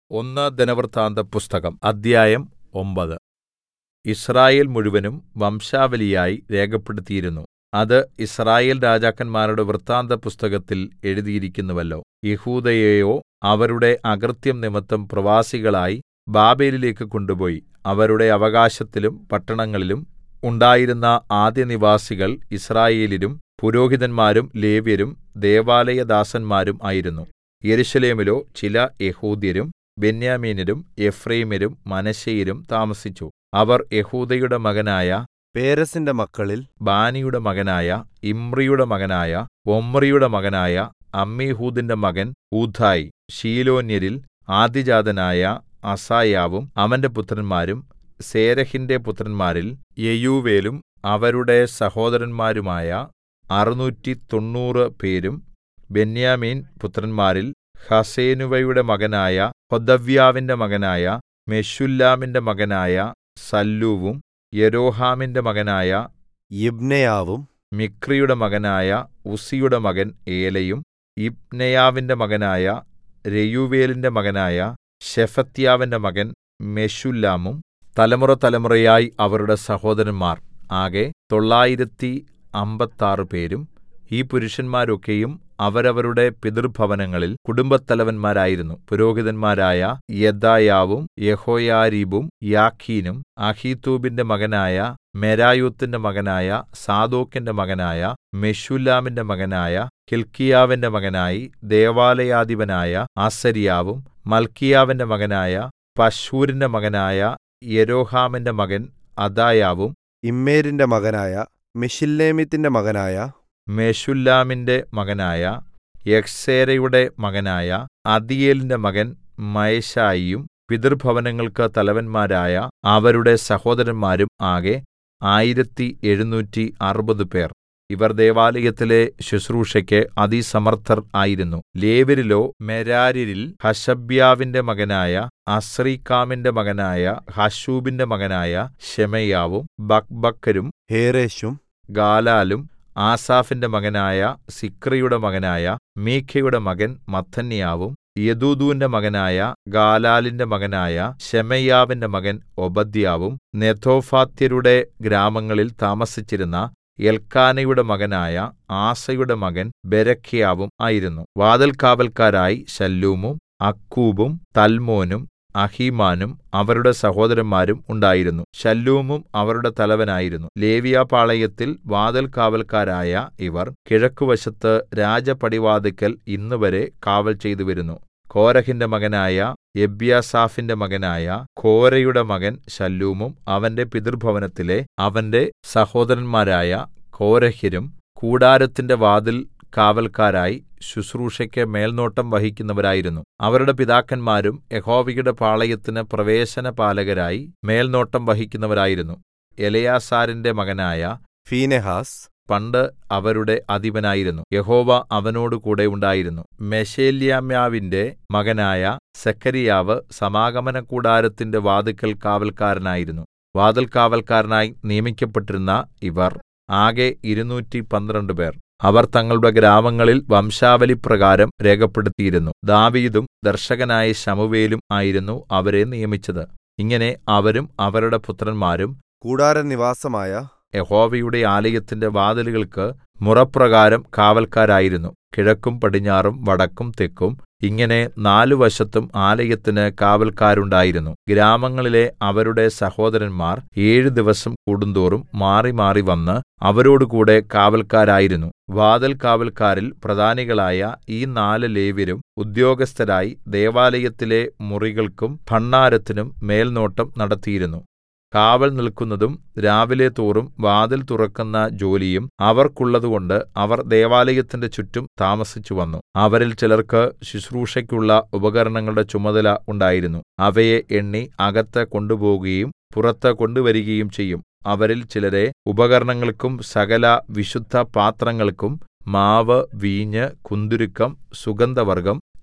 ഒന്ന് ദിനവൃത്താന്തപുസ്തകം അദ്ധ്യായം ഒമ്പത് യിസ്രായേൽ മുഴുവനും വംശാവലിയായി രേഖപ്പെടുത്തിയിരുന്നു അത് യിസ്രായേൽ രാജാക്കന്മാരുടെ വൃത്താന്തപുസ്തകത്തിൽ എഴുതിയിരിക്കുന്നുവല്ലോ യെഹൂദയെയോ അവരുടെ അകൃത്യം നിമിത്തം പ്രവാസികളായി ബാബേലിലേക്ക് കൊണ്ടുപോയി അവരുടെ അവകാശത്തിലും പട്ടണങ്ങളിലും ഉണ്ടായിരുന്ന ആദ്യനിവാസികൾ യിസ്രായേല്യരും പുരോഹിതന്മാരും ലേവ്യരും ദൈവാലയദാസന്മാരും ആയിരുന്നു യെരൂശലേമിലോ ചില യെഹൂദ്യരും ബെന്യാമീന്യരും എഫ്രയീമ്യരും മനശ്ശെയരും താമസിച്ചു അവർ യെഹൂദയുടെ മകനായ പേരെസിന്റെ മക്കളിൽ ബാനിയുടെ മകനായ ഇമ്രിയുടെ മകനായ ഒമ്രിയുടെ മകനായ അമ്മീഹൂദിന്റെ മകൻ ഊഥായി ശീലോന്യരിൽ ആദ്യജാതനായ അസായാവും അവന്റെ പുത്രന്മാരും സേരഹിന്റെ പുത്രന്മാരിൽ യെയൂവേലും അവരുടെ സഹോദരന്മാരുമായ അറുനൂറ്റി തൊണ്ണൂറ് പേരും ബെന്യാമീൻ പുത്രന്മാരിൽ ഹസേനുവയുടെ മകനായ ഹോദവ്യാവിന്റെ മകനായ മെശുല്ലാമിന്റെ മകനായ സല്ലൂവും യെരോഹാമിന്റെ മകനായ യിബ്നെയാവും മിക്രിയുടെ മകനായ ഉസ്സിയുടെ മകൻ ഏലയും യിബ്നെയാവിന്റെ മകനായ രെയൂവേലിന്റെ മകനായ ശെഫത്യാവിന്റെ മകൻ മെശുല്ലാമും തലമുറതലമുറയായി അവരുടെ സഹോദരന്മാർ ആകെ തൊള്ളായിരത്തി അമ്പത്താറ് പേരും ഈ പുരുഷന്മാരൊക്കെയും അവരവരുടെ പിതൃഭവനങ്ങളിൽ കുടുംബത്തലവന്മാരായിരുന്നു പുരോഹിതന്മാരായ യെദായാവും യെഹോയാരീബും യാഖീനും അഹീത്തൂബിന്റെ മകനായ മെരായോത്തിന്റെ മകനായ സാദോക്കിന്റെ മകനായ മെശുല്ലാമിന്റെ മകനായ ഹില്ക്കീയാവിന്റെ മകനായി ദേവാലയാധിപനായ അസര്യാവും മല്ക്കീയാവിന്റെ മകനായ പശ്ഹൂരിന്റെ മകനായ യെരോഹാമിന്റെ മകൻ അദായാവും ഇമ്മേരിന്റെ മകനായ മെശില്ലേമിത്തിന്റെ മകനായ മെശുല്ലാമിന്റെ മകനായ യഹ്സേരയുടെ മകനായ അദീയേലിന്റെ മകൻ മയശായിയും പിതൃഭവനങ്ങൾക്ക് തലവന്മാരായ അവരുടെ സഹോദരന്മാരും ആകെ ആയിരത്തി എഴുനൂറ്റി അറുപത് പേർ ഇവർ ദൈവാലയത്തിലെ ശുശ്രൂഷയ്ക്ക് അതിസമർത്ഥർ ആയിരുന്നു ലേവ്യരിലോ മെരാര്യരിൽ ഹശബ്യാവിന്റെ മകനായ അസ്രീക്കാമിന്റെ മകനായ ഹശൂബിന്റെ മകനായ ശെമയ്യാവും ബക്ബക്കരും ഹേറേശും ഗാലാലും ആസാഫിന്റെ മകനായ സിക്രിയുടെ മകനായ മീഖയുടെ മകൻ മത്ഥന്യാവും യെദൂഥൂന്റെ മകനായ ഗാലാലിന്റെ മകനായ ശെമയ്യാവിന്റെ മകൻ ഒബദ്യാവും നെതോഫാത്യരുടെ ഗ്രാമങ്ങളിൽ താമസിച്ചിരുന്ന എൽക്കാനയുടെ മകനായ ആസയുടെ മകൻ ബെരഖ്യാവും ആയിരുന്നു വാതിൽകാവല്ക്കാരായി ശല്ലൂമും അക്കൂബും തൽമോനും അഹീമാനും അവരുടെ സഹോദരന്മാരും ഉണ്ടായിരുന്നു ശല്ലൂമും അവരുടെ തലവനായിരുന്നു ലേവിയാപാളയത്തിൽ വാതിൽകാവല്ക്കാരായ ഇവർ കിഴക്കുവശത്ത് രാജപടിവാതിക്കൽ ഇന്നുവരെ കാവൽ ചെയ്തുവരുന്നു കോരഹിന്റെ മകനായ എബ്യാസാഫിന്റെ മകനായ കോരയുടെ മകൻ ശല്ലൂമും അവന്റെ പിതൃഭവനത്തിലെ അവന്റെ സഹോദരന്മാരായ കോരഹ്യരും കൂടാരത്തിന്റെ വാതിൽ കാവല്ക്കാരായി ശുശ്രൂഷയ്ക്ക് മേൽനോട്ടം വഹിക്കുന്നവരായിരുന്നു അവരുടെ പിതാക്കന്മാരും യഹോവയുടെ പാളയത്തിന് പ്രവേശനപാലകരായി മേൽനോട്ടം വഹിക്കുന്നവരായിരുന്നു എലയാസാരിന്റെ മകനായ ഫീനെഹാസ് പണ്ട് അവരുടെ അധിപനായിരുന്നു യഹോവ അവനോട് കൂടെ ഉണ്ടായിരുന്നു മെശേല്യാമ്യാവിന്റെ മകനായ സെഖര്യാവ് സമാഗമന കൂടാരത്തിന്റെ വാതിൽക്കൽ കാവൽക്കാരനായിരുന്നു വാതിൽ കാവൽക്കാരനായി നിയമിക്കപ്പെട്ടിരുന്ന ഇവർ ആകെ ഇരുന്നൂറ്റി പന്ത്രണ്ട് പേർ അവർ തങ്ങളുടെ ഗ്രാമങ്ങളിൽ വംശാവലിപ്രകാരം രേഖപ്പെടുത്തിയിരുന്നു ദാവീദും ദർശകനായ ശമുവേലും ആയിരുന്നു അവരെ നിയമിച്ചത് ഇങ്ങനെ അവരും അവരുടെ പുത്രന്മാരും കൂടാരനിവാസമായ യഹോവയുടെ ആലയത്തിന്റെ വാതിലുകൾക്ക് മുറപ്രകാരം കാവൽക്കാരായിരുന്നു കിഴക്കും പടിഞ്ഞാറും വടക്കും തെക്കും ഇങ്ങനെ നാലു വശത്തും ആലയത്തിന് കാവൽക്കാരുണ്ടായിരുന്നു ഗ്രാമങ്ങളിലെ അവരുടെ സഹോദരന്മാർ ഏഴു ദിവസം കൂടുന്തോറും മാറി മാറി വന്ന് അവരോടുകൂടെ കാവൽക്കാരായിരുന്നു വാതിൽ കാവൽക്കാരിൽ പ്രധാനികളായ ഈ നാല് ലേവ്യരും ഉദ്യോഗസ്ഥരായി ദേവാലയത്തിലെ മുറികൾക്കും ഭണ്ഡാരത്തിനും മേൽനോട്ടം നടത്തിയിരുന്നു കാവൽ നിൽക്കുന്നതും രാവിലെ തോറും വാതിൽ തുറക്കുന്ന ജോലിയും അവർക്കുള്ളതുകൊണ്ട് അവർ ദേവാലയത്തിന്റെ ചുറ്റും താമസിച്ചു വന്നു അവരിൽ ചിലർക്ക് ശുശ്രൂഷയ്ക്കുള്ള ഉപകരണങ്ങളുടെ ചുമതല ഉണ്ടായിരുന്നു അവയെ എണ്ണി അകത്ത് കൊണ്ടുപോകുകയും പുറത്ത് കൊണ്ടുവരികയും ചെയ്യും അവരിൽ ചിലരെ ഉപകരണങ്ങൾക്കും സകല വിശുദ്ധ പാത്രങ്ങൾക്കും മാവ് വീഞ്ഞ് കുന്തുരുക്കം സുഗന്ധവർഗ്ഗം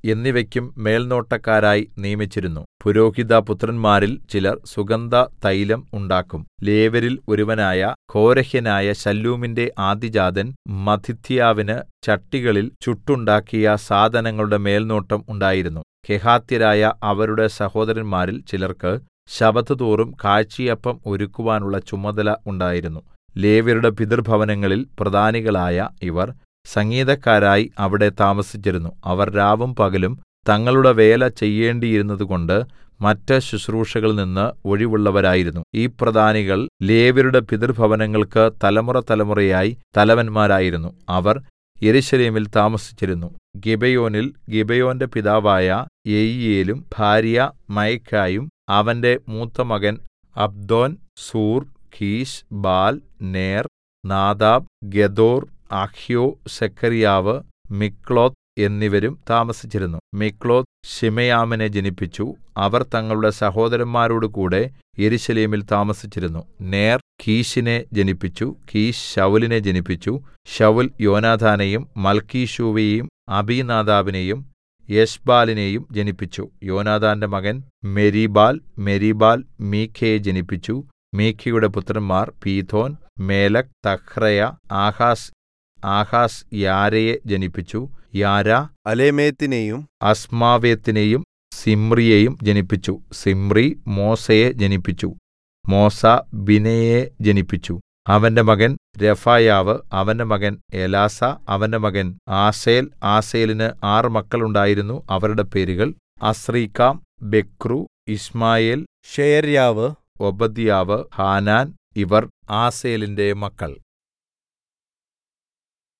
എന്നിവയ്ക്കും മേൽനോട്ടക്കാരായി നിയമിച്ചിരുന്നു പുരോഹിതപുത്രന്മാരിൽ ചിലർ സുഗന്ധതൈലം ഉണ്ടാക്കും ലേവ്യരിൽ ഒരുവനായ കോരഹ്യനായ ശല്ലൂമിന്റെ ആദ്യജാതൻ മത്ഥിഥ്യാവിന് ചട്ടികളിൽ ചുട്ടുണ്ടാക്കിയ സാധനങ്ങളുടെ മേൽനോട്ടം ഉണ്ടായിരുന്നു കെഹാത്യരായ അവരുടെ സഹോദരന്മാരിൽ ചിലർക്ക് ശബ്ബത്ത് തോറും കാഴ്ചയപ്പം ഒരുക്കുവാനുള്ള ചുമതല ഉണ്ടായിരുന്നു ലേവ്യരുടെ പിതൃഭവനങ്ങളിൽ പ്രധാനികളായ ഇവർ സംഗീതക്കാരായി അവിടെ താമസിച്ചിരുന്നു അവർ രാവും പകലും തങ്ങളുടെ വേല ചെയ്യേണ്ടിയിരുന്നതുകൊണ്ട് മറ്റ് ശുശ്രൂഷകളിൽ നിന്ന് ഒഴിവുള്ളവരായിരുന്നു ഈ പ്രധാനികൾ ലേവ്യരുടെ പിതൃഭവനങ്ങൾക്ക് തലമുറതലമുറയായി തലവന്മാരായിരുന്നു അവർ യെരൂശലേമിൽ താമസിച്ചിരുന്നു ഗിബെയോനിൽ ഗിബെയോന്റെ പിതാവായ യെയീയേലും ഭാര്യ മയഖായും അവന്റെ മൂത്തമകൻ അബ്ദോൻ സൂർ കീശ് ബാൽ നേർ നാദാബ് ഗെദോർ അഹ്യോ സെഖര്യാവ് മിക്ലോത്ത് എന്നിവരും താമസിച്ചിരുന്നു മിക്ലോത്ത് ശിമെയാമിനെ ജനിപ്പിച്ചു അവർ തങ്ങളുടെ സഹോദരന്മാരോടുകൂടെ യെരൂശലേമിൽ താമസിച്ചിരുന്നു നേർ കീശിനെ ജനിപ്പിച്ചു കീശ് ശൌലിനെ ജനിപ്പിച്ചു ശൌൽ യോനാഥാനെയും മൽക്കീശൂവയെയും അബീനാദാബിനെയും യെശ്ബാലിനെയും ജനിപ്പിച്ചു യോനാഥാന്റെ മകൻ മെരീബാൽ മെരീബാൽ മീഖയെ ജനിപ്പിച്ചു മീഖയുടെ പുത്രന്മാർ Pithon Melech Tahrea Ahaz Ahaz യാരയെ ജനിപ്പിച്ചു യാര അലേമേത്തിനെയും അസ്മാവേത്തിനെയും സിമ്രിയെയും ജനിപ്പിച്ചു സിമ്രി മോസയെ ജനിപ്പിച്ചു മോസ ബിനയെ ജനിപ്പിച്ചു അവന്റെ മകൻ രഫായാവ് അവന്റെ മകൻ എലാസ അവന്റെ മകൻ ആസേൽ ആസേലിന് ആറ് മക്കളുണ്ടായിരുന്നു അവരുടെ പേരുകൾ അസ്രീക്കാം ബെക്രു ഇസ്മായേൽ ഷെയര്യാവ് ഒബദ്യാവ് ഹാനാൻ ഇവർ ആസേലിന്റെ മക്കൾ